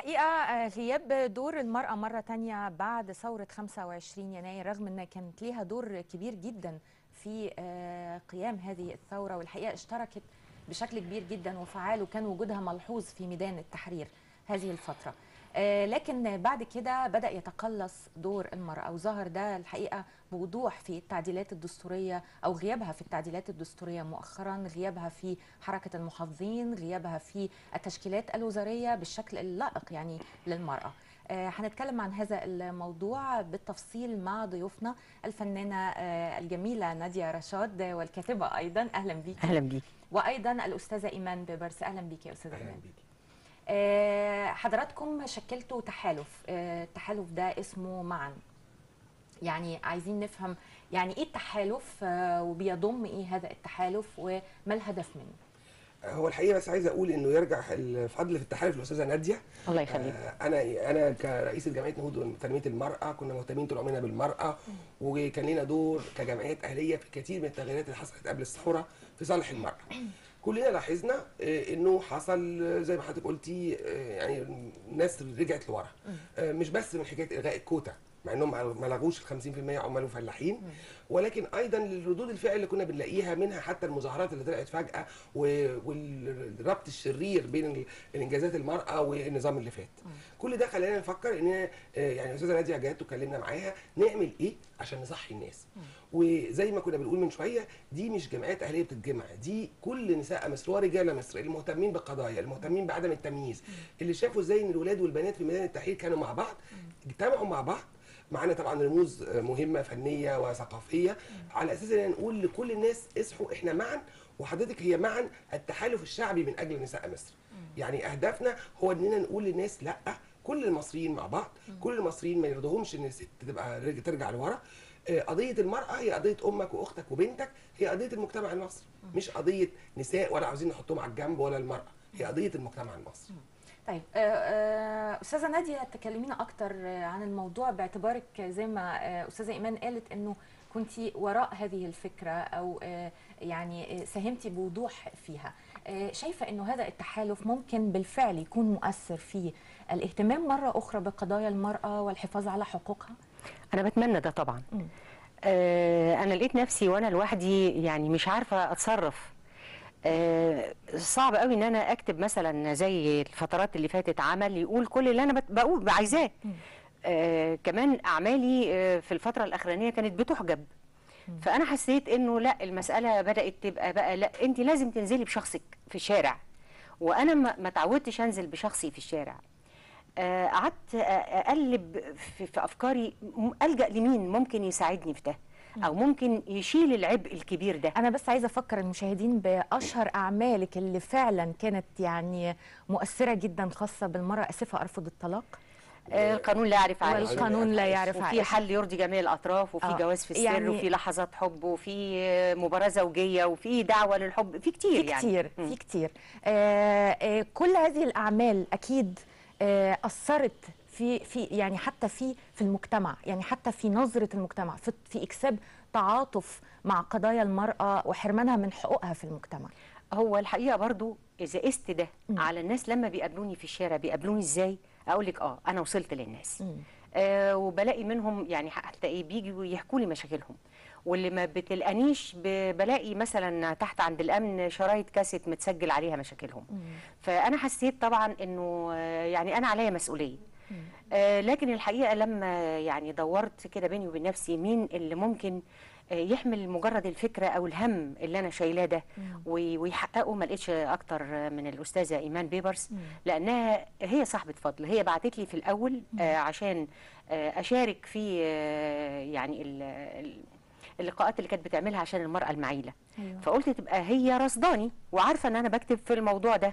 الحقيقة آه، غياب دور المرأة مرة تانية بعد ثورة 25 يناير رغم أنها كانت ليها دور كبير جدا في آه، قيام هذه الثورة والحقيقة اشتركت بشكل كبير جدا وفعال وكان وجودها ملحوظ في ميدان التحرير هذه الفترة آه، لكن بعد كده بدأ يتقلص دور المرأة وظهر ده الحقيقة بوضوح في التعديلات الدستورية أو غيابها في التعديلات الدستورية مؤخرا غيابها في حركة المحافظين غيابها في التشكيلات الوزارية بالشكل اللائق يعني للمرأة آه، هنتكلم عن هذا الموضوع بالتفصيل مع ضيوفنا الفنانة آه، الجميلة نادية رشاد والكاتبة أيضا أهلا بيك اهلا بيك وأيضا الأستاذة إيمان بيبرس أهلا بيك يا أستاذة اهلا إيمان بيكي آه، حضراتكم شكلتوا تحالف آه، التحالف ده اسمه معا يعني عايزين نفهم يعني ايه التحالف آه، وبيضم ايه هذا التحالف وما الهدف منه هو الحقيقه بس عايز اقول انه يرجع الفضل في التحالف للاستاذه ناديه الله يخليك آه، انا انا كرئيس جمعيه نهوض وتنميه المراه كنا مهتمين طول عمرنا بالمراه وكان لنا دور كجمعيات اهليه في كثير من التغييرات اللي حصلت قبل الثوره في صالح المراه كلنا لاحظنا آه، انه حصل آه، زي ما حضرتك قلتي آه، يعني الناس رجعت لورا آه، مش بس من حكايه الغاء الكوتا مع انهم ما لغوش ال 50% عمال وفلاحين ولكن ايضا لردود الفعل اللي كنا بنلاقيها منها حتى المظاهرات اللي طلعت فجاه و- والربط الشرير بين ال- الانجازات المراه والنظام اللي فات كل ده خلانا نفكر ان آه، يعني استاذه ناديه جت وكلمنا معاها نعمل ايه عشان نصحي الناس وزي ما كنا بنقول من شويه دي مش جمعيات اهليه بتتجمع دي كل نساء مصر ورجال مصر المهتمين بالقضايا المهتمين بعدم التمييز اللي شافوا ازاي ان الولاد والبنات في ميدان التحرير كانوا مع بعض اجتمعوا مع بعض معانا طبعا رموز مهمه فنيه وثقافيه على اساس ان نقول لكل الناس اصحوا احنا معا وحضرتك هي معا التحالف الشعبي من اجل نساء مصر يعني اهدافنا هو اننا نقول للناس لا كل المصريين مع بعض كل المصريين ما يرضوهمش ان الست تبقى رج- ترجع لورا آه، قضيه المراه هي قضيه امك واختك وبنتك هي قضيه المجتمع المصري مش قضيه نساء ولا عاوزين نحطهم على الجنب ولا المراه هي قضيه المجتمع المصري طيب آه، آه، استاذه ناديه تكلمينا اكتر آه، عن الموضوع باعتبارك زي ما آه، استاذه ايمان قالت انه كنت وراء هذه الفكره او آه، يعني آه، ساهمتي بوضوح فيها آه، شايفه انه هذا التحالف ممكن بالفعل يكون مؤثر في الاهتمام مره اخرى بقضايا المراه والحفاظ على حقوقها انا بتمنى ده طبعا مم. آه انا لقيت نفسي وانا لوحدي يعني مش عارفه اتصرف آه صعب قوي ان انا اكتب مثلا زي الفترات اللي فاتت عمل يقول كل اللي انا بت- بقول عايزاه آه كمان اعمالي آه في الفتره الاخرانيه كانت بتحجب فانا حسيت انه لا المساله بدات تبقى بقى لا انت لازم تنزلي بشخصك في الشارع وانا ما ما اتعودتش انزل بشخصي في الشارع آه، قعدت آه، اقلب في, في افكاري م- الجا لمين ممكن يساعدني في ده او ممكن يشيل العبء الكبير ده انا بس عايزه افكر المشاهدين باشهر اعمالك اللي فعلا كانت يعني مؤثره جدا خاصه بالمراه اسفه ارفض الطلاق آه، القانون لا يعرف عائشة والقانون لا يعرف وفي عائشة. حل يرضي جميع الاطراف وفي آه، جواز في السر يعني- وفي لحظات حب وفي آه، مباراه زوجيه وفي دعوه للحب في كتير في يعني كتير مم. في كتير آه آه كل هذه الاعمال اكيد آه اثرت في في يعني حتى في في المجتمع يعني حتى في نظره المجتمع في في اكساب تعاطف مع قضايا المراه وحرمانها من حقوقها في المجتمع هو الحقيقه برضو اذا قست ده على الناس لما بيقابلوني في الشارع بيقابلوني ازاي اقول لك اه انا وصلت للناس آه وبلاقي منهم يعني حتى ايه بيجوا يحكوا لي مشاكلهم واللي ما بتلقانيش ب- بلاقي مثلا تحت عند الامن شرايط كاسيت متسجل عليها مشاكلهم فانا حسيت طبعا انه آه، يعني انا عليا مسؤوليه آه لكن الحقيقه لما يعني دورت كده بيني وبين نفسي مين اللي ممكن آه، يحمل مجرد الفكره او الهم اللي انا شايلاه ده وي- ويحققه ما لقيتش اكتر من الاستاذه ايمان بيبرس لانها هي صاحبه فضل هي بعتت لي في الاول آه عشان آه اشارك في آه يعني ال- ال- اللقاءات اللي كانت بتعملها عشان المراه المعيله أيوة. فقلت تبقى هي رصداني وعارفه ان انا بكتب في الموضوع ده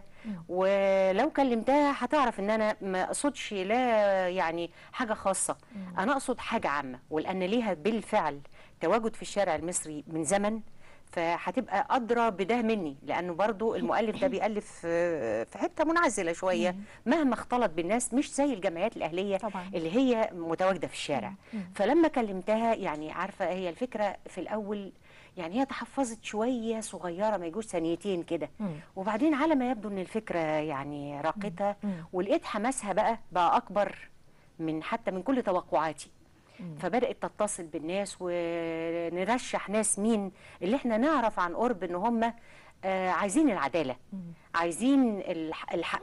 ولو كلمتها هتعرف ان انا ما اقصدش لا يعني حاجه خاصه انا اقصد حاجه عامه ولان ليها بالفعل تواجد في الشارع المصري من زمن فهتبقى ادرى بده مني لانه برضو المؤلف ده بيالف آه، في حته منعزله شويه مهما اختلط بالناس مش زي الجمعيات الاهليه طبعاً. اللي هي متواجده في الشارع فلما كلمتها يعني عارفه هي الفكره في الاول يعني هي تحفظت شويه صغيره ما يجوش ثانيتين كده مم. وبعدين على ما يبدو ان الفكره يعني راقتها مم. ولقيت حماسها بقى بقى اكبر من حتى من كل توقعاتي فبدات تتصل بالناس ونرشح ناس مين اللي احنا نعرف عن قرب ان هم آه عايزين العداله عايزين الح- الحق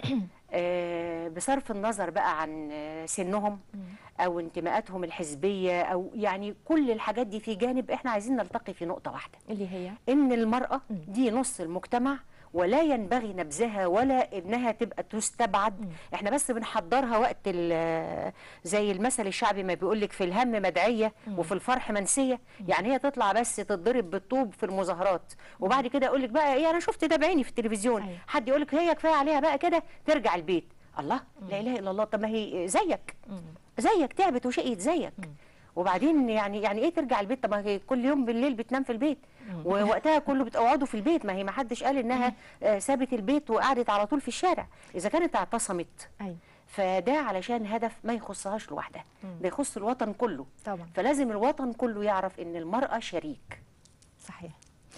آه بصرف النظر بقى عن آه، سنهم او انتماءاتهم الحزبيه او يعني كل الحاجات دي في جانب احنا عايزين نلتقي في نقطه واحده اللي هي ان المراه دي نص المجتمع ولا ينبغي نبذها ولا انها تبقى تستبعد احنا بس بنحضرها وقت ال- زي المثل الشعبي ما بيقول لك في الهم مدعيه وفي الفرح منسيه يعني هي تطلع بس تتضرب بالطوب في المظاهرات وبعد كده اقول لك بقى ايه انا شفت ده بعيني في التلفزيون أيوة. حد يقول لك هي كفايه عليها بقى كده ترجع البيت الله لا اله الا الله طب ما هي زيك زيك تعبت وشقيت زيك وبعدين يعني يعني ايه ترجع البيت طب ما هي كل يوم بالليل بتنام في البيت ووقتها كله بتقعدوا في البيت ما هي ما حدش قال انها آه، سابت البيت وقعدت على طول في الشارع اذا كانت اعتصمت ايوه فده علشان هدف ما يخصهاش لوحدها ده يخص الوطن كله طبعا فلازم الوطن كله يعرف ان المرأة شريك صحيح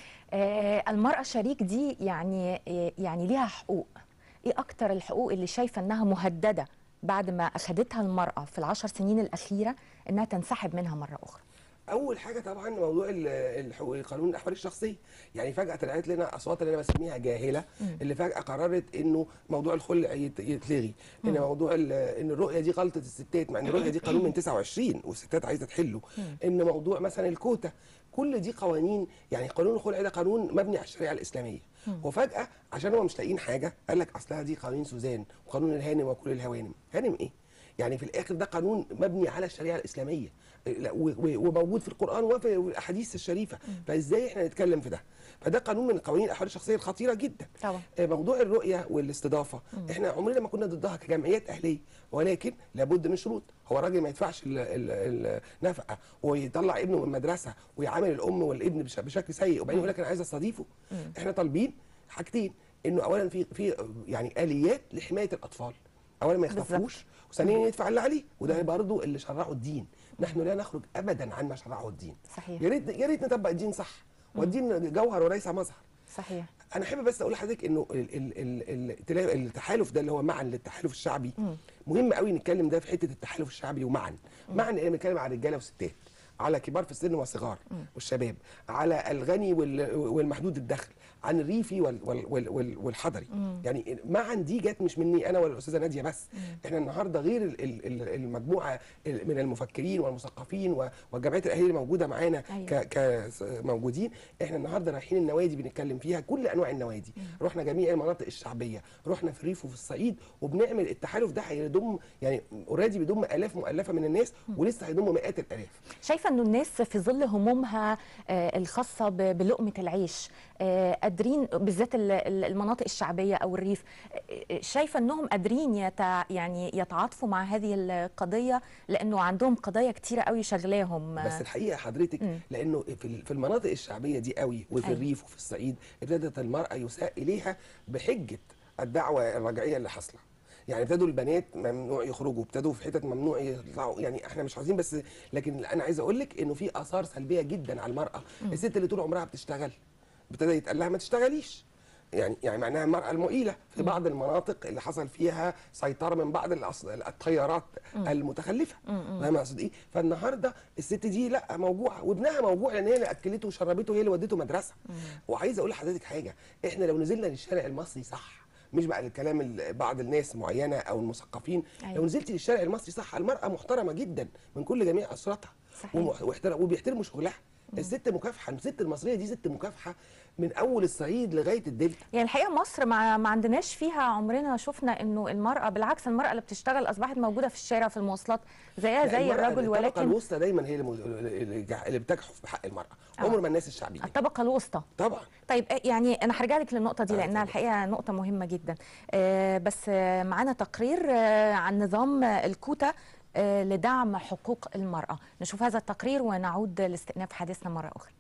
آه المرأة الشريك دي يعني آه، يعني ليها حقوق ايه اكتر الحقوق اللي شايفة انها مهددة بعد ما اخدتها المرأة في العشر سنين الأخيرة انها تنسحب منها مرة أخرى اول حاجه طبعا موضوع ال- الحقوق قانون الاحوال الشخصيه يعني فجاه طلعت لنا اصوات اللي انا بسميها جاهله اللي فجاه قررت انه موضوع الخلع يت- يتلغي ان موضوع ال- ان الرؤيه دي غلطه الستات مع ان الرؤيه دي قانون من 29 والستات عايزه تحله ان موضوع مثلا الكوتا كل دي قوانين يعني قانون الخلع ده قانون مبني على الشريعه الاسلاميه وفجاه عشان هم مش لاقيين حاجه قال لك اصلها دي قوانين سوزان وقانون الهانم وكل الهوانم هانم ايه يعني في الاخر ده قانون مبني على الشريعه الاسلاميه لا، و- و- وموجود في القران وفي الاحاديث الشريفه فازاي احنا نتكلم في ده فده قانون من قوانين الاحوال الشخصيه الخطيره جدا طبعا. آه، موضوع الرؤيه والاستضافه احنا عمرنا ما كنا ضدها كجمعيات اهليه ولكن لابد من شروط هو الراجل ما يدفعش ال- ال- النفقه ويطلع ابنه من المدرسه ويعامل الام والابن بش- بشكل سيء وبعدين يقول لك انا عايز استضيفه احنا طالبين حاجتين انه اولا في في يعني اليات لحمايه الاطفال اولا ما بالظبط. يخطفوش وثانيا يدفع اللي عليه وده برضه اللي شرعه الدين نحن لا نخرج ابدا عن ما شرعه الدين صحيح. يا ريت يا ريت نطبق الدين صح والدين جوهر وليس مظهر صحيح انا حابب بس اقول لحضرتك انه ال- ال- ال- التلا- التحالف ده اللي هو معا للتحالف الشعبي مهم قوي نتكلم ده في حته التحالف الشعبي ومعا معا ايه بنتكلم على رجاله وستات على كبار في السن والصغار والشباب على الغني وال- والمحدود الدخل عن الريفي وال وال وال وال والحضري يعني معا دي جت مش مني انا ولا الاستاذه ناديه بس احنا النهارده غير ال- ال- ال- المجموعه ال- من المفكرين والمثقفين و- والجمعيات الاهليه اللي موجوده معانا أيوة. ك كموجودين احنا النهارده رايحين النوادي بنتكلم فيها كل انواع النوادي رحنا جميع المناطق الشعبيه رحنا في الريف وفي الصعيد وبنعمل التحالف ده هيضم يعني اوريدي بيضم الاف مؤلفه من الناس ولسه هيضم مئات الالاف شايفه انه الناس في ظل همومها آه، الخاصه ب- بلقمه العيش آه، قادرين بالذات ال- ال- المناطق الشعبيه او الريف آه، شايفه انهم قادرين يتع يعني يتعاطفوا مع هذه القضيه لانه عندهم قضايا كتيره قوي شغلاهم بس الحقيقه حضرتك لانه في ال- في المناطق الشعبيه دي قوي وفي أيوة. الريف وفي الصعيد ابتدت المراه يساء اليها بحجه الدعوه الرجعيه اللي حاصله يعني ابتدوا البنات ممنوع يخرجوا ابتدوا في حتت ممنوع يطلعوا يعني احنا مش عايزين بس لكن انا عايز اقول لك انه في اثار سلبيه جدا على المراه الست اللي طول عمرها بتشتغل ابتدى يتقال لها ما تشتغليش يعني يعني معناها المرأة المؤيلة في بعض المناطق اللي حصل فيها سيطرة من بعض الأص- التيارات المتخلفة فاهم اقصد ايه؟ فالنهارده الست دي لا موجوعة وابنها موجوع لان هي اللي اكلته وشربته وهي اللي ودته مدرسة وعايز اقول لحضرتك حاجة احنا لو نزلنا للشارع المصري صح مش بقى للكلام ال- بعض الناس معينة او المثقفين أيوة. لو نزلت للشارع المصري صح المرأة محترمة جدا من كل جميع اسرتها صحيح. ومح- واحترم وبيحترموا شغلها الست مكافحة الست المصرية دي ست مكافحة من اول الصعيد لغاية الدلتا يعني الحقيقه مصر ما, ما عندناش فيها عمرنا شفنا انه المراه بالعكس المراه اللي بتشتغل اصبحت موجوده في الشارع في المواصلات زيها لا، زي المرأة الرجل الطبقه ولكن الوسطى دايما هي اللي اللي جع- اللي بتجحف بحق المراه عمر ما الناس الشعبيه الطبقه الوسطى طبعا طيب آه، يعني انا هرجع لك للنقطه دي آه، لانها اتفضل. الحقيقه نقطه مهمه جدا آه، بس آه، معانا تقرير آه، عن نظام آه، الكوتا آه، لدعم حقوق المراه نشوف هذا التقرير ونعود لاستئناف حديثنا مره اخرى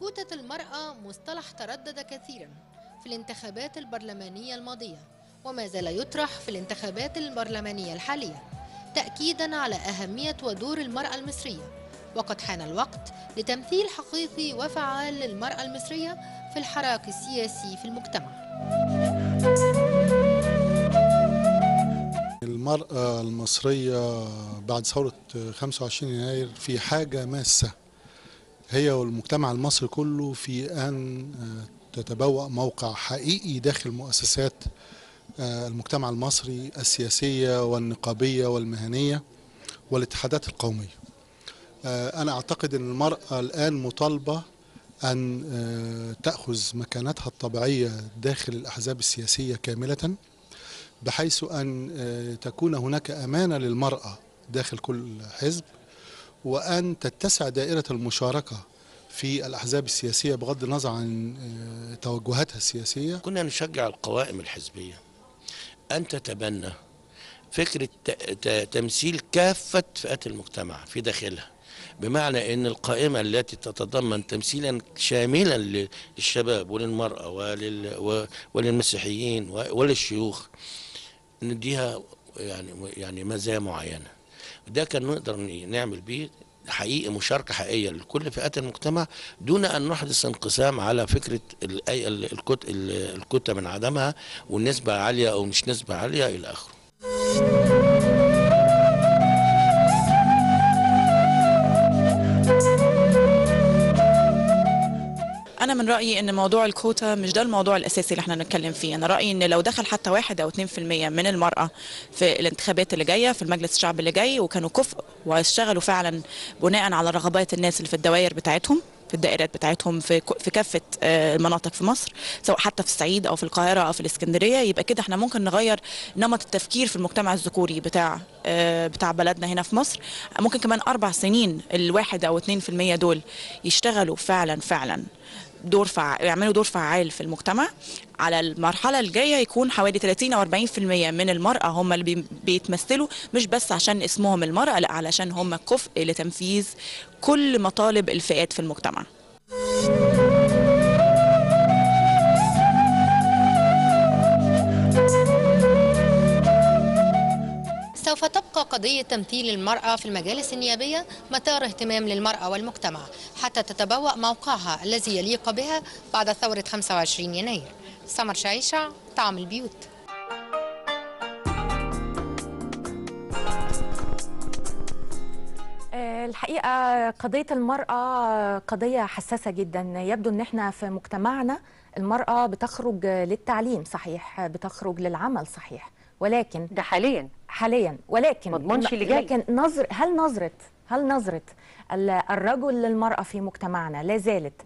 كوتة المرأة مصطلح تردد كثيرا في الانتخابات البرلمانية الماضية وما زال يطرح في الانتخابات البرلمانية الحالية تأكيدا على أهمية ودور المرأة المصرية وقد حان الوقت لتمثيل حقيقي وفعال للمرأة المصرية في الحراك السياسي في المجتمع المرأة المصرية بعد ثورة 25 يناير في حاجة ماسة هي والمجتمع المصري كله في أن تتبوأ موقع حقيقي داخل مؤسسات المجتمع المصري السياسية والنقابية والمهنية والاتحادات القومية أنا أعتقد أن المرأة الآن مطالبة أن تأخذ مكانتها الطبيعية داخل الأحزاب السياسية كاملة بحيث أن تكون هناك أمانة للمرأة داخل كل حزب وأن تتسع دائرة المشاركة في الأحزاب السياسية بغض النظر عن توجهاتها السياسية كنا نشجع القوائم الحزبية أن تتبنى فكرة تمثيل كافة فئات المجتمع في داخلها بمعنى ان القائمة التي تتضمن تمثيلا شاملا للشباب وللمرأة ولل وللمسيحيين وللشيوخ نديها يعني يعني مزايا معينة ده كان نقدر نعمل بيه حقيقي مشاركة حقيقية لكل فئات المجتمع دون أن نحدث انقسام على فكرة الكتة من عدمها والنسبة عالية أو مش نسبة عالية إلى آخره انا من رايي ان موضوع الكوتا مش ده الموضوع الاساسي اللي احنا نتكلم فيه انا رايي ان لو دخل حتى واحد او 2% من المراه في الانتخابات اللي جايه في المجلس الشعب اللي جاي وكانوا كفء واشتغلوا فعلا بناء على رغبات الناس اللي في الدوائر بتاعتهم في الدائرات بتاعتهم في في كافه المناطق في مصر سواء حتى في الصعيد او في القاهره او في الاسكندريه يبقى كده احنا ممكن نغير نمط التفكير في المجتمع الذكوري بتاع بتاع بلدنا هنا في مصر ممكن كمان اربع سنين الواحد او 2% دول يشتغلوا فعلا فعلا دور فع... يعملوا دور فعال في المجتمع على المرحلة الجاية يكون حوالي 30 أو 40% من المرأة هم اللي بي... بيتمثلوا مش بس عشان اسمهم المرأة لا علشان هم كفء لتنفيذ كل مطالب الفئات في المجتمع سوف تبقى قضية تمثيل المرأة في المجالس النيابية مسار اهتمام للمرأة والمجتمع حتى تتبوأ موقعها الذي يليق بها بعد ثورة 25 يناير سمر شعيشة طعم البيوت الحقيقة قضية المرأة قضية حساسة جدا يبدو ان احنا في مجتمعنا المرأة بتخرج للتعليم صحيح بتخرج للعمل صحيح ولكن ده حاليا حاليا ولكن مضمونش اللي جاي لكن نظر هل نظره هل نظره الرجل للمراه في مجتمعنا لا زالت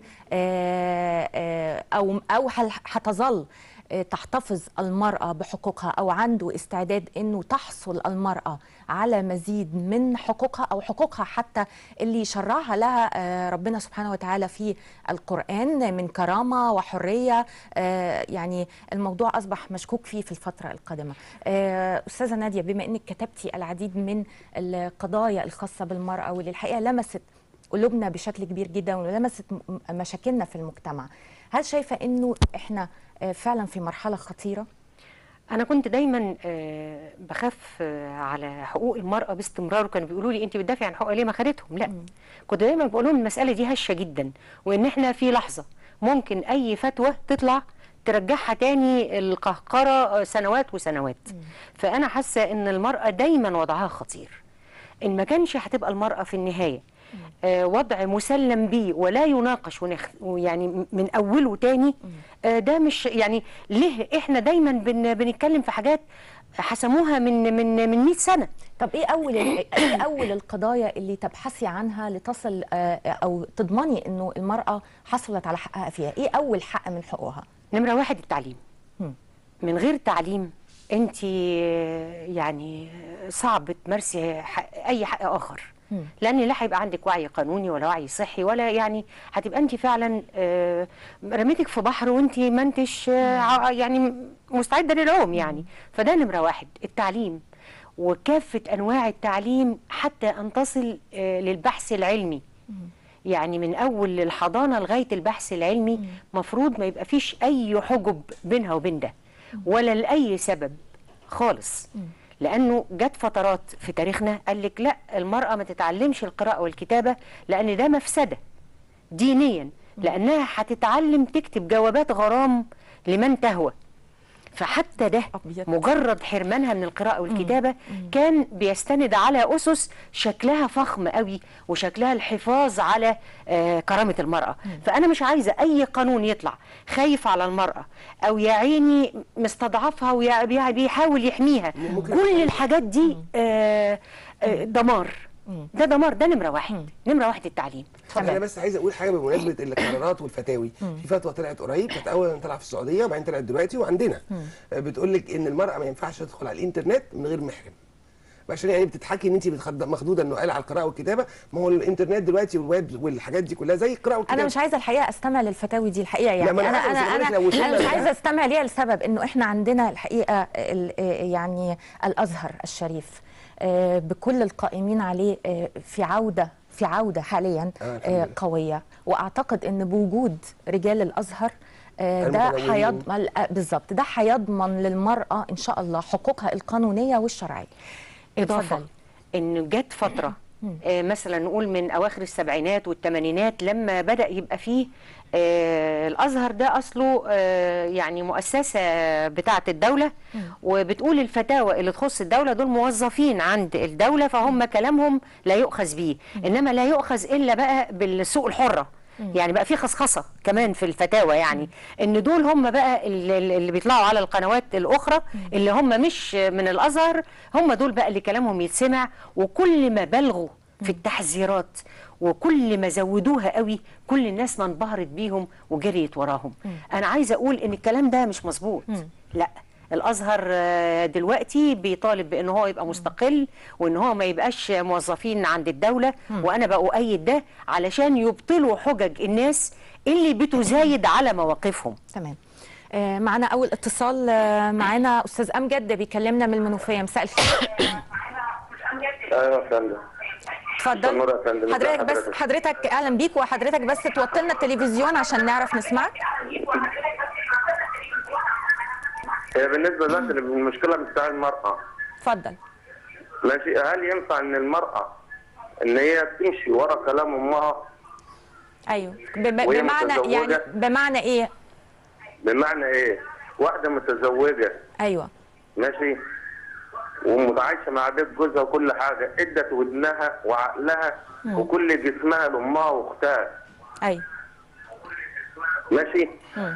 او او هل هتظل تحتفظ المرأة بحقوقها أو عنده استعداد أنه تحصل المرأة على مزيد من حقوقها أو حقوقها حتى اللي شرعها لها ربنا سبحانه وتعالى في القرآن من كرامة وحرية يعني الموضوع أصبح مشكوك فيه في الفترة القادمة أستاذة نادية بما أنك كتبتي العديد من القضايا الخاصة بالمرأة واللي الحقيقة لمست قلوبنا بشكل كبير جدا ولمست مشاكلنا في المجتمع هل شايفة أنه إحنا فعلا في مرحلة خطيرة؟ أنا كنت دايما بخاف على حقوق المرأة باستمرار وكانوا بيقولوا لي أنت بتدافعي عن حقوقها ليه ما خدتهم؟ لا م. كنت دايما بقول لهم المسألة دي هشة جدا وإن إحنا في لحظة ممكن أي فتوى تطلع ترجعها تاني القهقرة سنوات وسنوات م. فأنا حاسة إن المرأة دايما وضعها خطير إن ما كانش هتبقى المرأة في النهاية آه وضع مسلم به ولا يناقش ونخ يعني من اوله تاني آه ده مش يعني ليه احنا دايما بن بنتكلم في حاجات حسموها من من من 100 سنه طب ايه اول ايه اول القضايا اللي تبحثي عنها لتصل آه او تضمني انه المراه حصلت على حقها فيها ايه اول حق من حقوقها نمره واحد التعليم م. من غير تعليم انت يعني صعب تمارسي حق اي حق اخر لان لا هيبقى عندك وعي قانوني ولا وعي صحي ولا يعني هتبقى انت فعلا رميتك في بحر وانت ما انتش يعني مستعده للعوم يعني فده نمره واحد التعليم وكافه انواع التعليم حتى ان تصل للبحث العلمي يعني من اول الحضانه لغايه البحث العلمي مفروض ما يبقى فيش اي حجب بينها وبين ده ولا لاي سبب خالص لانه جت فترات في تاريخنا قال لك لا المراه ما تتعلمش القراءه والكتابه لان ده مفسده دينيا لانها هتتعلم تكتب جوابات غرام لمن تهوى فحتى ده أبيض. مجرد حرمانها من القراءة والكتابة كان بيستند على أسس شكلها فخم قوي وشكلها الحفاظ على آه كرامة المرأة فأنا مش عايزة أي قانون يطلع خايف على المرأة أو يا عيني مستضعفها وبيحاول يحميها كل الحاجات دي آه آه دمار ده دمار ده نمرة واحد نمرة واحد التعليم انا بس عايز اقول حاجه بمناسبه القرارات والفتاوي في فتوى طلعت قريب كانت اولا طلع في السعوديه وبعدين طلعت دلوقتي وعندنا بتقول لك ان المراه ما ينفعش تدخل على الانترنت من غير محرم عشان يعني بتتحكي ان انت بتخد- مخدوده انه قال على القراءه والكتابه ما هو الانترنت دلوقتي والويب والحاجات دي كلها زي القراءه والكتابه انا مش عايزه الحقيقه استمع للفتاوي دي الحقيقه يعني ما أنا انا عارف، انا بس بقول لك انا, لو وصلنا أنا مش لده. عايزه استمع ليها لسبب انه احنا عندنا الحقيقه ال- يعني الازهر الشريف آه، بكل القائمين عليه آه، في عوده في عوده حاليا آه، الحمد آه، لله. قويه واعتقد ان بوجود رجال الازهر آه، ده المتدولين. هيضمن آه، بالظبط ده هيضمن للمراه ان شاء الله حقوقها القانونيه والشرعيه إضافة اتفضل. إن جت فترة آه مثلا نقول من أواخر السبعينات والثمانينات لما بدأ يبقى فيه آه الأزهر ده أصله آه يعني مؤسسة بتاعة الدولة وبتقول الفتاوى اللي تخص الدولة دول موظفين عند الدولة فهم كلامهم لا يؤخذ بيه إنما لا يؤخذ إلا بقى بالسوق الحرة يعني بقى في خصخصه كمان في الفتاوى يعني ان دول هم بقى اللي, اللي بيطلعوا على القنوات الاخرى اللي هم مش من الازهر هم دول بقى اللي كلامهم يتسمع وكل ما بلغوا في التحذيرات وكل ما زودوها قوي كل الناس ما انبهرت بيهم وجريت وراهم انا عايزه اقول ان الكلام ده مش مظبوط لا الازهر آه، دلوقتي بيطالب بان هو يبقى مستقل وان هو ما يبقاش موظفين عند الدوله وانا بأؤيد ده علشان يبطلوا حجج الناس اللي بتزايد على مواقفهم تمام آه، معنا اول اتصال آه، معنا استاذ امجد بيكلمنا من المنوفيه مساء الخير ايوه يا فندم اتفضل نور يا فندم. حضرتك ازي بس حضرتك؟ حضرتك اهلا بيك وحضرتك بس توطي لنا التلفزيون عشان نعرف نسمعك هي بالنسبه دلوقتي للمشكله بتاع المراه اتفضل ماشي هل ينفع ان المراه ان هي تمشي ورا كلام امها ايوه ب- ب- وهي بمعنى متزوجة؟ يعني بمعنى ايه بمعنى ايه؟ واحده متزوجه ايوه ماشي ومتعايشه مع بيت جوزها وكل حاجه ادت ودنها وعقلها وكل جسمها لامها واختها ايوه ماشي مم.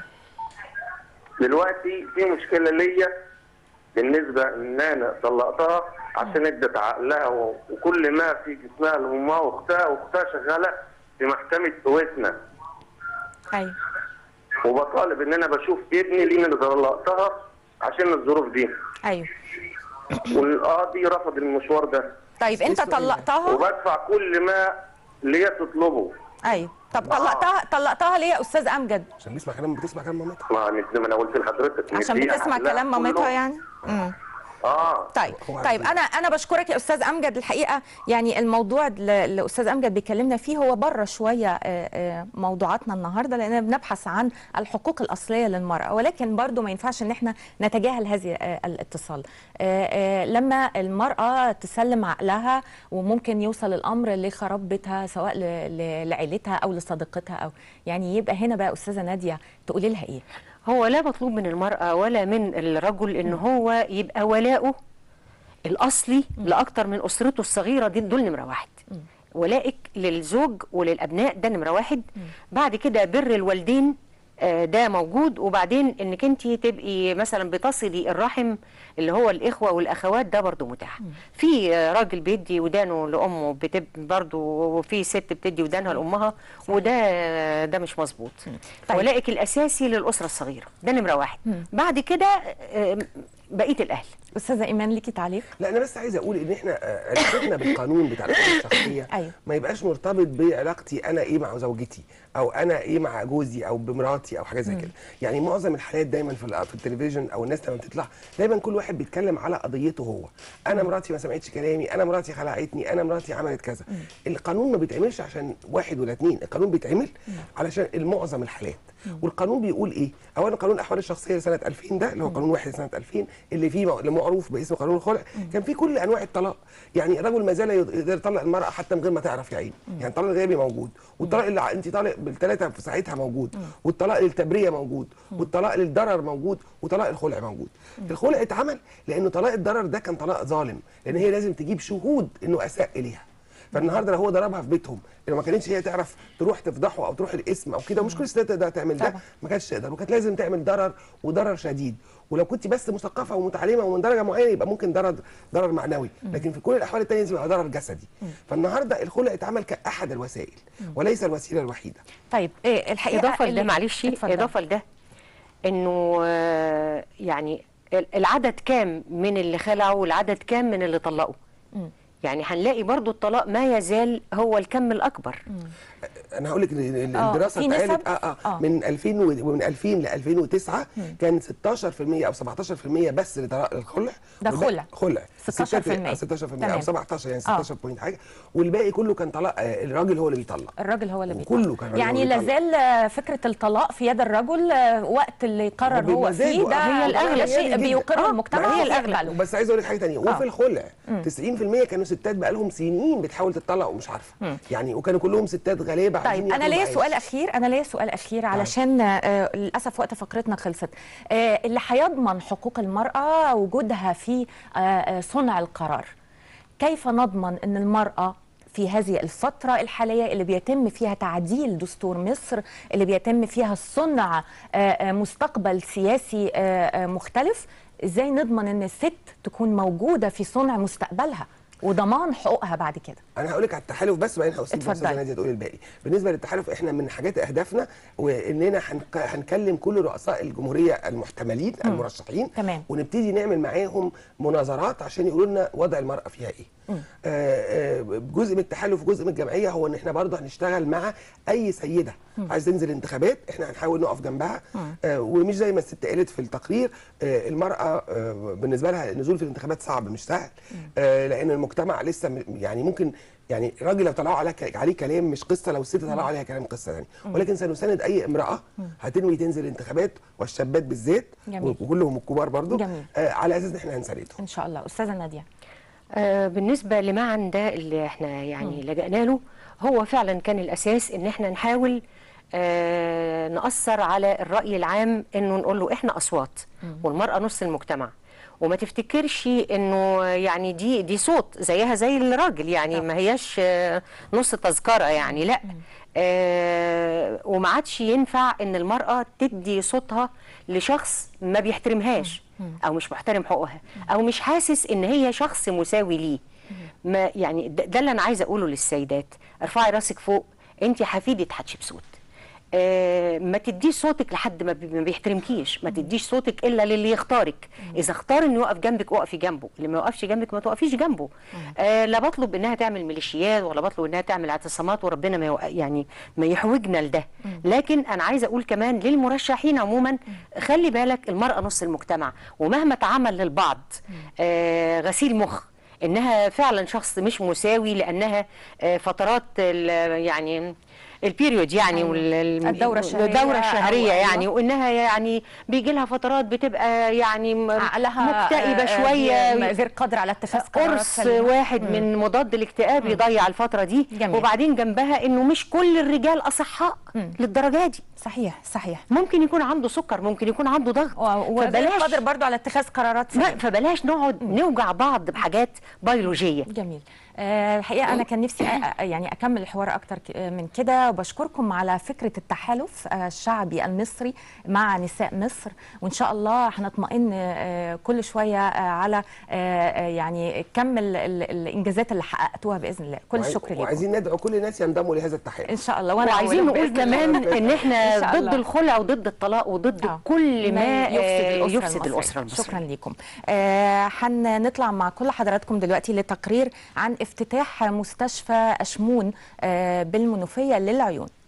دلوقتي في مشكله ليا بالنسبه ان انا طلقتها عشان ادت عقلها و- وكل ما في جسمها لامها واختها واختها شغاله في محكمه سويسنا ايوه وبطالب ان انا بشوف ابني لان اللي طلقتها عشان الظروف دي ايوه والقاضي رفض المشوار ده طيب انت طلقتها وبدفع كل ما اللي هي تطلبه ايوه طب طلقتها طلقتها ليه يا استاذ امجد عشان بيسمع كلام بتسمع كلام مامتها ما مش- ما انا قلت لحضرتك عشان مديها بتسمع عقلها كلام كله. مامتها يعني امم اه طيب هو طيب عايز انا انا بشكرك يا استاذ امجد الحقيقه يعني الموضوع اللي الاستاذ امجد بيكلمنا فيه هو بره شويه آه، آه، موضوعاتنا النهارده لاننا بنبحث عن الحقوق الاصليه للمراه ولكن برضو ما ينفعش ان احنا نتجاهل هذه آه، الاتصال آه، آه، لما المراه تسلم عقلها وممكن يوصل الامر لخراب بيتها سواء ل- ل- لعيلتها او لصديقتها او يعني يبقى هنا بقى استاذه ناديه تقولي لها ايه هو لا مطلوب من المرأة ولا من الرجل ان هو يبقى ولاؤه الاصلي لاكتر من اسرته الصغيرة دي دول نمرة واحد ولائك للزوج وللابناء ده نمرة واحد بعد كده بر الوالدين آه، ده موجود وبعدين انك انت تبقي مثلا بتصلي الرحم اللي هو الاخوه والاخوات ده برضو متاح في آه، راجل بيدي ودانه لامه بتب برضو وفي ست بتدي ودانها لامها وده ده مش مظبوط طيب. ولائك الاساسي للاسره الصغيره ده نمره واحد بعد كده آه، بقيه الاهل استاذه ايمان ليكي تعليق لا انا بس عايز اقول ان احنا آه، علاقتنا بالقانون بتاع الحقوق الشخصيه أيوة. ما يبقاش مرتبط بعلاقتي انا ايه مع زوجتي او انا ايه مع جوزي او بمراتي او حاجه زي كده يعني معظم الحالات دايما في ال- في التلفزيون او الناس لما بتطلع دايما كل واحد بيتكلم على قضيته هو انا مراتي ما سمعتش كلامي انا مراتي خلعتني انا مراتي عملت كذا القانون ما بيتعملش عشان واحد ولا اتنين القانون بيتعمل علشان معظم الحالات والقانون بيقول ايه اولا قانون الاحوال الشخصيه سنه 2000 ده اللي هو قانون واحد سنه 2000 اللي فيه مو- اللي معروف باسم قانون الخلع كان فيه كل انواع الطلاق يعني الرجل ما زال يقدر يطلق المراه حتى من غير ما تعرف يا عيني يعني الطلاق الغيابي موجود والطلاق اللي ع- انت طالق بالثلاثه في ساعتها موجود والطلاق للتبريه موجود والطلاق للضرر موجود وطلاق الخلع موجود الخلع اتعمل لانه طلاق الضرر ده كان طلاق ظالم لان هي لازم تجيب شهود انه اساء اليها فالنهارده لو هو ضربها في بيتهم لو ما كانتش هي تعرف تروح تفضحه او تروح الاسم او كده ومش كل الستات تقدر تعمل ده طبعا. ما كانتش تقدر وكانت لازم تعمل ضرر وضرر شديد ولو كنت بس مثقفه ومتعلمه ومن درجه معينه يبقى ممكن ضرر ضرر معنوي لكن في كل الاحوال الثانيه لازم يبقى ضرر جسدي فالنهارده الخلع اتعمل كاحد الوسائل وليس الوسيله الوحيده طيب إيه الحقيقه اضافه لده اللي- معلش اتفضل. اضافه لده انه آه، يعني ال- العدد كام من اللي خلعوا والعدد كام من اللي طلقوا يعني هنلاقي برضو الطلاق ما يزال هو الكم الاكبر انا هقول لك إن ال- آه، الدراسه في نسب؟ اتقالت اه اه, آه. من 2000 و- ومن 2000 ل 2009 كان 16% او 17% بس اللي طلاق الخلع ده والباقي- خلع. خلع 16%. الستات- آه، 16% تمام. او 17 يعني آه. 16 بوينت حاجه والباقي كله كان طلاق آه، الراجل هو اللي بيطلق الراجل هو اللي وكله بيطلق. كان الراجل يعني هو اللي لازال آه، فكره الطلاق في يد الرجل آه، وقت اللي يقرر هو وبمزاجه. فيه ده هي الأغلب. ده شيء جداً. بيقره آه، المجتمع ما هي ويقبله. بس عايز اقول لك حاجه ثانيه آه. وفي الخلع 90% كانوا ستات بقى لهم سنين بتحاول تطلق ومش عارفه يعني وكانوا كلهم ستات غلابه طيب عايزين انا ياخدوا ليا معاش. سؤال اخير انا ليا سؤال اخير علشان آه للاسف وقت فقرتنا خلصت آه اللي هيضمن حقوق المراه وجودها في آه آه صنع القرار كيف نضمن ان المراه في هذه الفترة الحالية اللي بيتم فيها تعديل دستور مصر اللي بيتم فيها صنع آه، آه، مستقبل سياسي آه، آه، مختلف ازاي نضمن ان الست تكون موجودة في صنع مستقبلها وضمان حقوقها بعد كده انا هقول لك على التحالف بس بعدين هسيب اتفضل. استاذه ناديه تقول الباقي بالنسبه للتحالف احنا من حاجات اهدافنا واننا هنك- هنكلم كل رؤساء الجمهوريه المحتملين المرشحين تمام. ونبتدي نعمل معاهم مناظرات عشان يقولوا لنا وضع المراه فيها ايه آه، آه، جزء من التحالف وجزء من الجمعيه هو ان احنا برضه هنشتغل مع اي سيده عايز تنزل انتخابات احنا هنحاول نقف جنبها آه، ومش زي ما الست قالت في التقرير آه، المراه آه، بالنسبه لها النزول في الانتخابات صعب مش سهل آه، لان المجتمع لسه م- يعني ممكن يعني راجل لو طلعوا عليه ك- عليه كلام مش قصه لو الست طلعوا عليها كلام قصه ثانيه ولكن سنساند اي امراه هتنوي تنزل انتخابات والشابات بالذات جميل. وكلهم الكبار برضو جميل. آه، على اساس ان احنا هنساندهم ان شاء الله استاذة نادية آه، بالنسبة لمعن ده اللي احنا يعني لجأنا له هو فعلا كان الأساس إن احنا نحاول آه، نأثر على الرأي العام إنه نقول له احنا أصوات والمرأة نص المجتمع وما تفتكرش انه يعني دي دي صوت زيها زي الراجل يعني ما هياش آه، نص تذكره يعني لا آه وما عادش ينفع ان المراه تدي صوتها لشخص ما بيحترمهاش او مش محترم حقوقها او مش حاسس ان هي شخص مساوي ليه ما يعني ده ده اللي انا عايزه اقوله للسيدات ارفعي راسك فوق انت حفيده حتشبسوت آه، ما تديش صوتك لحد ما بي- ما بيحترمكيش ما تديش صوتك الا للي يختارك اذا اختار انه يقف جنبك اقفي جنبه اللي ما يقفش جنبك ما تقفيش جنبه آه لا بطلب انها تعمل ميليشيات ولا بطلب انها تعمل اعتصامات وربنا ما يوق- يعني ما يحوجنا لده لكن انا عايزه اقول كمان للمرشحين عموما خلي بالك المراه نص المجتمع ومهما اتعمل للبعض آه غسيل مخ انها فعلا شخص مش مساوي لانها آه، فترات ال- يعني البيريود يعني أيوة. وال- الدورة الشهرية الدورة الشهرية أو- يعني أيوة. وانها يعني بيجي لها فترات بتبقى يعني م- عقلها مكتئبة آه، شوية غير- غير قادر على اتخاذ قرارات قرص سليمة. واحد من مضاد الاكتئاب يضيع الفترة دي جميل. وبعدين جنبها انه مش كل الرجال اصحاء للدرجة دي صحيح صحيح ممكن يكون عنده سكر ممكن يكون عنده ضغط و- وغير قادر برضو على اتخاذ قرارات لا سليمة. فبلاش نقعد نوجع بعض بحاجات بيولوجية جميل آه، الحقيقه انا كان نفسي أ- أ- يعني اكمل الحوار اكتر ك- من كده وبشكركم على فكره التحالف آه، الشعبي المصري مع نساء مصر وان شاء الله هنطمئن آه، كل شويه آه، على آه، آه، يعني كم ال- ال- الانجازات اللي حققتوها باذن الله كل وعاي- الشكر لكم وعايزين ندعو كل الناس ينضموا لهذا التحالف ان شاء الله وانا وعايزين أولهم نقول بإذن الله. كمان ان احنا إن شاء ضد الله. الخلع وضد الطلاق وضد آه. كل ما يفسد آه، الأسرة يفسد المصرية. الاسره المصريه شكرا لكم آه، هنطلع مع كل حضراتكم دلوقتي لتقرير عن افتتاح مستشفى أشمون آه، بالمنوفية للعيون